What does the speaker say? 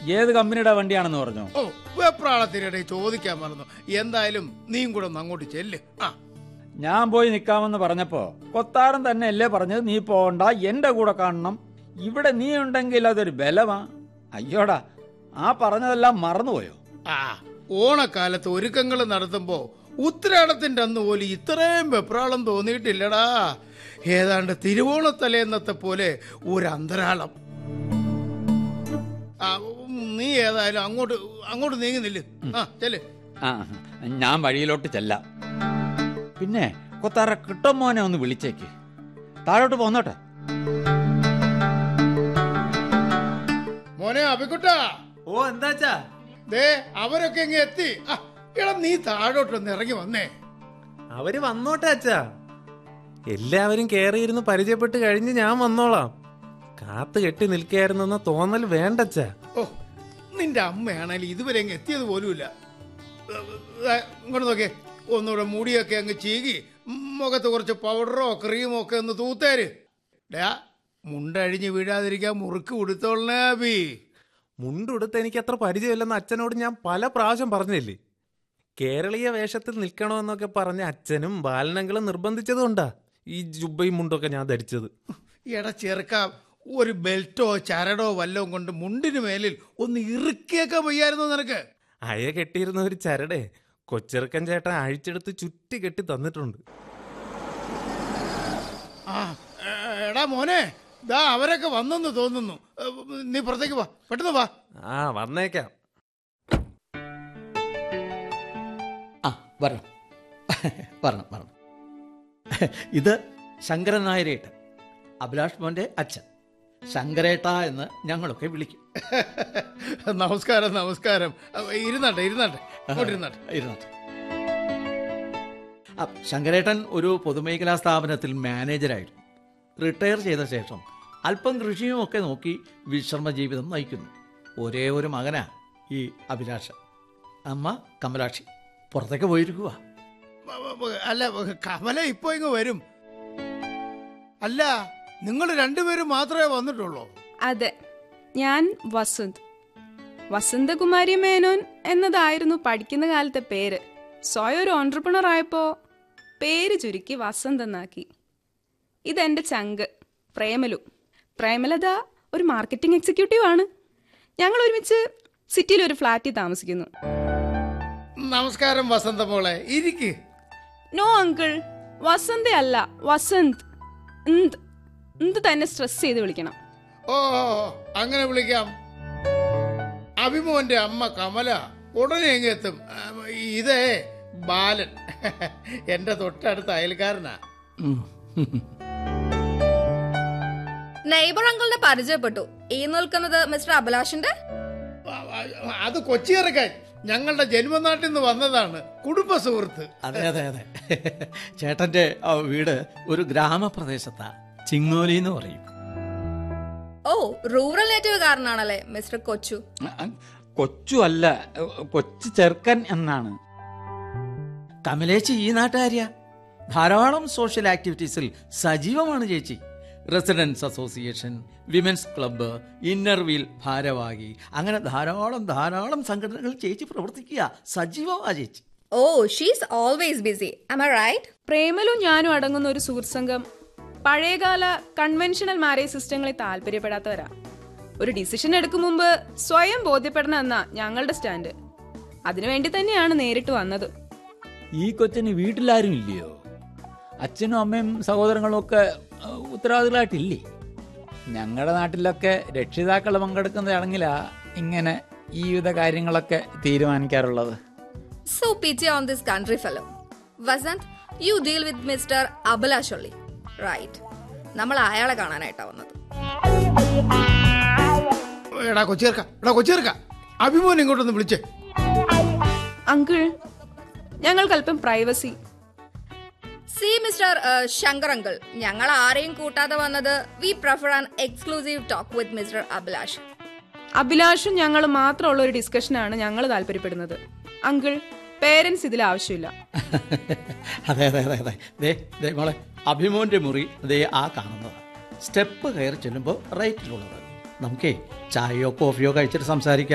ഏത് കമ്പനിയുടെ വണ്ടിയാണെന്ന് പറഞ്ഞു ഓ വെപ്രാളത്തിനിടെ ചോദിക്കാൻ മറന്നു എന്തായാലും നീയും കൂടെ ഒന്ന് അങ്ങോട്ട് ചെല്ല് ആ ഞാൻ പോയി നിൽക്കാമെന്ന് പറഞ്ഞപ്പോ കൊത്താരൻ തന്നെ അല്ലേ പറഞ്ഞത് നീ പോകണ്ട എന്റെ കൂടെ കാണണം ഇവിടെ നീ ഉണ്ടെങ്കിൽ അതൊരു ബലമാ അയ്യോടാ ആ പറഞ്ഞതെല്ലാം മറന്നുപോയോ ആ ഓണക്കാലത്ത് ഒരുക്കങ്ങൾ നടത്തുമ്പോ ഉത്തരാടത്തിന്റെ അന്ന് പോലും ഇത്രയും വെപ്രാളം തോന്നിയിട്ടില്ലടാ ഏതാണ്ട് തിരുവോണത്തലേന്നത്തെ പോലെ ഒരു അന്തരാളം ആ ഉം, നീ ഏതായാലും അങ്ങോട്ട് അങ്ങോട്ട് നീങ്ങുന്നില്ല ആ ചെല് ആ ഞാൻ വഴിയിലോട്ട് ചെല്ലാം പിന്നെ കൊത്താര കിട്ടും മോനെ ഒന്ന് വിളിച്ചേക്ക് താഴോട്ട് പോന്നോട്ടെ മോനെ അഭിക്കുട്ടാ ഓ എന്താച്ചാ ദേ അവരൊക്കെ ഇങ്ങ് എത്തി ആ എടാ നീ താഴോട്ടൊന്ന് ഇറങ്ങി വന്നേ അവര് വന്നോട്ടെ അച്ഛാ എല്ലാവരും കേറിയിരുന്ന് പരിചയപ്പെട്ട് കഴിഞ്ഞ് ഞാൻ വന്നോളാം കാത്തു കെട്ടി നിൽക്കായിരുന്നെന്ന തോന്നൽ വേണ്ടച്ചാ ഓ നിന്റെ അമ്മയാണെങ്കിൽ ഇതുവരെ അങ്ങ് എത്തിയത് പോലുമില്ല ഏ, ഏ, ഇങ്ങോട്ട് നോക്കേ ഒന്നുകൂടെ മുടിയൊക്കെ അങ്ങ് ചീകി മുഖത്ത് കുറച്ച് പൗഡറോ ക്രീമോ ഒക്കെ ഒന്ന് തൂത്തേര് ഡാ മുണ്ടഴിഞ്ഞ് വീഴാതിരിക്കാൻ മുറുക്ക് കൊടുത്തോളണേ അബി മുണ്ടുടുത്ത് എനിക്ക് അത്ര പരിചയമില്ലെന്ന് അച്ഛനോട് ഞാൻ പല പ്രാവശ്യം പറഞ്ഞില്ലേ കേരളീയ വേഷത്തിൽ നിൽക്കണമെന്നൊക്കെ പറഞ്ഞ അച്ഛനും ബാലനങ്ങളും നിർബന്ധിച്ചതുകൊണ്ടാ ഈ ജുബയും മുണ്ടൊക്കെ ഞാൻ ധരിച്ചത് എടാ ചെറുക്ക ഒരു ബെൽറ്റോ ചരടോ വല്ലതും കൊണ്ട് മുണ്ടിന് മേലിൽ ഒന്ന് ഇറുക്കിയൊക്കെ വയ്യായിരുന്നു നിനക്ക് അയ കെട്ടിയിരുന്ന ഒരു ചരടെ കൊച്ചെറുക്കൻ ചേട്ടൻ അഴിച്ചെടുത്ത് ചുറ്റി കെട്ടി തന്നിട്ടുണ്ട് ആ ഏ, എടാ മോനെ ദാ അവരൊക്കെ വന്നെന്ന് തോന്നുന്നു ഏ, നീ പുറത്തേക്ക് വാ പെട്ടെന്ന് വാ ആ വന്നേക്കാം ആ വരണം വരണം വരണം ഇത് ശങ്കരൻ നായരേട്ടൻ അഭിലാഷ് മോന്റെ അച്ഛൻ ശങ്കരേട്ട എന്ന് ഞങ്ങളൊക്കെ വിളിക്കും നമസ്കാരം നമസ്കാരം അഹ് ഇരുന്നാട്ടെ ഇരുന്നാട്ടെ അങ്ങോട്ട് ഇരുന്നാട്ടെ ഇരുന്നാട്ടെ ആ, ശങ്കരേട്ടൻ ഒരു പൊതുമേഖലാ സ്ഥാപനത്തിൽ മാനേജരായിരുന്നു റിട്ടയർ ചെയ്ത ശേഷം അല്പം കൃഷിയും ഒക്കെ നോക്കി വിശ്രമ ജീവിതം നയിക്കുന്നു ഒരേ ഒരു മകനാ ഈ അഭിലാഷ് അമ്മ കമലാക്ഷി പുറത്തേക്ക് പോയിരിക്കുക വ- വ- വ- അല്ല വ- കമല ഇപ്പൊ ഇങ്ങ് വരും അല്ല നിങ്ങൾ രണ്ടുപേരും മാത്രമേ വന്നിട്ടുള്ളൂ അതെ ഞാൻ വസന്ത് വസന്തകുമാരി മേനോൻ എന്നതായിരുന്നു പഠിക്കുന്ന കാലത്തെ പേര് സ്വയം ഒരു ഓൺട്രപ്രണർ ആയപ്പോ പേര് ചുരുക്കി വസന്ത് എന്നാക്കി ഇതെന്റെ ചങ്ക് പ്രേമലു പ്രേമലത ഒരു മാർക്കറ്റിംഗ് എക്സിക്യൂട്ടീവ് ആണ് ഞങ്ങൾ ഒരുമിച്ച് സിറ്റിയിൽ ഒരു ഫ്ലാറ്റിൽ താമസിക്കുന്നു നമസ്കാരം വസന്ത മോളെ ഇരിക്ക് നോ അങ്കിൾ വസന്ത അല്ല വസന്ത് എന്ത് എന്ത് തന്നെ സ്ട്രെസ് ചെയ്ത് വിളിക്കണം ഓ അങ്ങനെ വിളിക്കാം അഭിമോന്റെ അമ്മ കമല ഉടനെ എങ്ങ് എത്തും ആ, ഇതേ ബാലൻ എന്റെ തൊട്ടടുത്ത അയൽക്കാരനാ ഉം. നെയ്ബർ അങ്കിളിനെ പരിചയപ്പെട്ടു ഈ നിൽക്കുന്നത് മിസ്റ്റർ അഭിലാഷിന്റെ ആ, ആ, അത് കൊച്ചിയിറക്കാൻ ഞങ്ങളുടെ ജന്മനാട്ടിൽ നിന്ന് വന്നതാണ് കുടുംബ സുഹൃത്ത് അതെ അതെ അതെ ചേട്ടന്റെ ആ, വീട് ഒരു ഗ്രാമപ്രദേശത്താ ചിങ്ങോലി എന്ന് പറയും ഓ റൂറൽ നേറ്റീവ് കാരനാണല്ലേ മിസ്റ്റർ കൊച്ചു കൊച്ചു അല്ല കൊച്ചു ചെറുക്കൻ എന്നാണ് കമലേച്ചി ഈ നാട്ടുകാരിയാ ധാരാളം സോഷ്യൽ ആക്ടിവിറ്റീസിൽ സജീവമാണ് ചേച്ചി residence association women's club inner wheel ഭാരവാഹി അങ്ങനെ ധാരാളം ധാരാളം സംഘടനകൾ ചേച്ചി പ്രവർത്തിക്കുക സജീവമാ ചേച്ചി oh she's always busy am I right പ്രേമലും ഞാനും അടങ്ങുന്ന ഒരു സുഹൃത്ത് സംഘം പഴയകാല കൺവെൻഷണൽ മാരേജ് സിസ്റ്റങ്ങളെ താല്പര്യപ്പെടാത്തവരാ ഒരു ഡിസിഷൻ എടുക്കും മുമ്പ് സ്വയം ബോധ്യപ്പെടണം എന്നാ ഞങ്ങളുടെ സ്റ്റാൻഡ് അതിനുവേണ്ടി തന്നെയാണ് നേരിട്ട് വന്നത് ഈ കൊച്ചിന് വീട്ടിലാരും ഇല്ലയോ അച്ഛനും അമ്മയും സഹോദരങ്ങളും ഒക്കെ ആ, ഉത്തരവാദികളായിട്ടില്ലേ ഞങ്ങളുടെ നാട്ടിലൊക്കെ രക്ഷിതാക്കൾ പങ്കെടുക്കുന്ന ചടങ്ങിലാ ഇങ്ങനെ ഈ വിധ കാര്യങ്ങളൊക്കെ തീരുമാനിക്കാറുള്ളത് so pity on this country fellow Vasanth you deal with mister Abhilash ഒള്ളി റൈറ്റ് നമ്മൾ അയാളെ കാണാനായിട്ടാ വന്നത് എടാ കൊച്ചിയർക്ക എടാ കൊച്ചിയർക്ക അഭിമോൻ ഇങ്ങോട്ടൊന്ന് വിളിച്ചേ അങ്കിൾ ഞങ്ങൾക്കല്പം privacy see mister Shankar uncle ഞങ്ങൾ ആരെയും കൂട്ടാതെ വന്നത് we prefer an exclusive talk with mister Abhilash അഭിലാഷും ഞങ്ങളും മാത്രമുള്ള ഒരു ഡിസ്കഷനാണ് ഞങ്ങൾ താല്പര്യപ്പെടുന്നത് അങ്കിൾ പേരൻസ് ഇതിൽ ആവശ്യമില്ല അതെ അതെ അതെ അതെ ദേ ദേ മോളെ അഭിമോന്റെ മുറി ദേ ആ കാണുന്നതാണ് സ്റ്റെപ്പ് കയറി ചെല്ലുമ്പോൾ റൈറ്റിലുള്ളത് നമുക്കേ ചായയോ കോഫിയോ കഴിച്ചിട്ട് സംസാരിക്കാം